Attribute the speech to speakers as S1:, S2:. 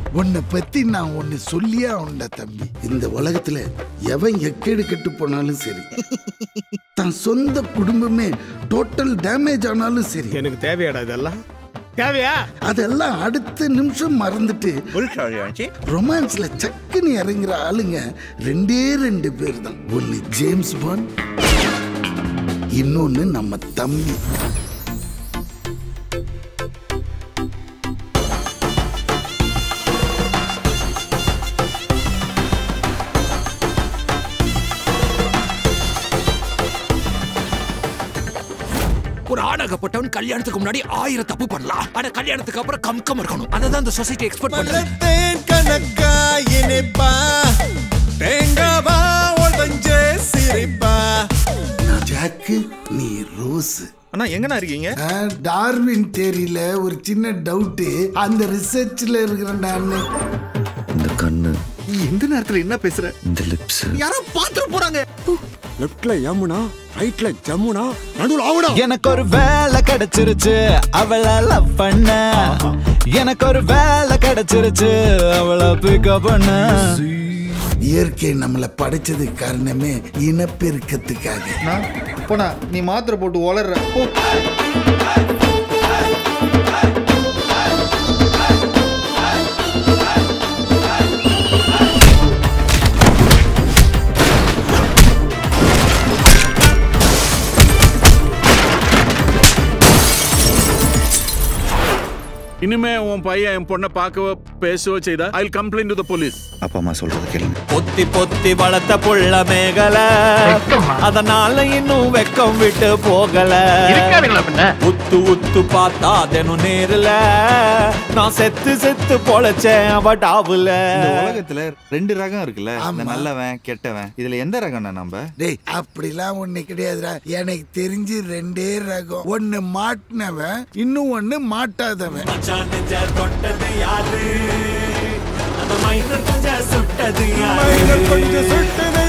S1: உன்னை பத்தி நான் ஒன்னு சொல்லியே ஆகணும்டா தம்பி இந்த உலகத்துல எவன் எக்கேடு கெட்டு போனாலும் சரி தன் சொந்த குடும்பமே டோட்டல் டேமேஜ் ஆனாலும் சரி
S2: எனக்கு தேவையாடா இதெல்லாம் தேவையா
S1: அதெல்லாம் அடுத்த நிமிஷம் மறந்துட்டு ரொமான்ஸ்ல சக்குன்னு இறங்குற ஆளுங்க ரெண்டே ரெண்டு பேர் தான் ஒன்னு ஜேம்ஸ் பாண்ட் இன்னொன்னு நம்ம தம்பி
S3: ஒரு ஆணாகப்பட்டவன் கல்யாணத்துக்கு முன்னாடி ஆயிரம் தப்பு பண்ணலாம் ஆனா கல்யாணத்துக்கு அப்புறம் கம்கம் இருக்கணும் அதை தான் இந்த சொசைட்டி எக்ஸ்பெக்ட் பண்ணுது
S4: தேன் கணக்கா இனிப்பா தேங்காவா உடஞ்சே சிரிப்பா
S1: ஜாக்கு நீ ரோஸ்
S5: அண்ணா எங்கண்ணா இருக்கீங்க
S1: டார்வின் தேரியில ஒரு சின்ன டவுட்டு அந்த ரிசர்ச்ல இருக்கிற நானு
S6: இந்த கண்ணு
S5: எந்த நேரத்துல என்ன பேசுற
S6: இந்த லிப்ஸ்
S5: யாரோ பாத்துட்டு போறாங்க
S4: லெஃப்ட்ல யமுனா ரைட்ல ஜமுனா நடுவுல ஆவுடா
S7: எனக்கு ஒரு வேலை கிடைச்சிருச்சு அவளை லவ் பண்ண எனக்கு ஒரு வேலை கிடைச்சிருச்சு அவளை பிக்கப் பண்ண
S1: இயற்கை நம்மளை படைச்சது காரணமே இனப்பெருக்கத்துக்காக
S5: போனா நீ மாத்திரை போட்டு வளர்ற போ
S8: இனிமே உன் பையன் என் பொண்ணை பார்க்கவோ பேசவோ செய்தா I complaint to the police
S6: அப்பா அம்மா சொல்றது கேளுங்க
S7: பொத்தி பொத்தி வளர்த்த புள்ள மேகல அதனால இன்னும் வெக்கம் விட்டு போகல உத்து உத்து பார்த்தா தினம் நேருல நான் செத்து செத்து பொழைச்சேன் அவ டாவுல
S5: இந்த உலகத்துல ரெண்டு ரகம் இருக்குல்ல இந்த
S1: ஆமா.
S5: நல்லவன் கெட்டவன் இதுல எந்த ரகம்னா நம்ம
S1: டேய் அப்படிலாம் ஒண்ணு கிடையாதுடா எனக்கு தெரிஞ்சு ரெண்டே ரகம் ஒன்னு மாட்டினவன் இன்னும் ஒன்னு மாட்டாதவன்
S7: தொட்டது யாரு அந்த மைனர் கொஞ்சம் சுட்டது
S4: மைனர் கொஞ்சம் சுட்டது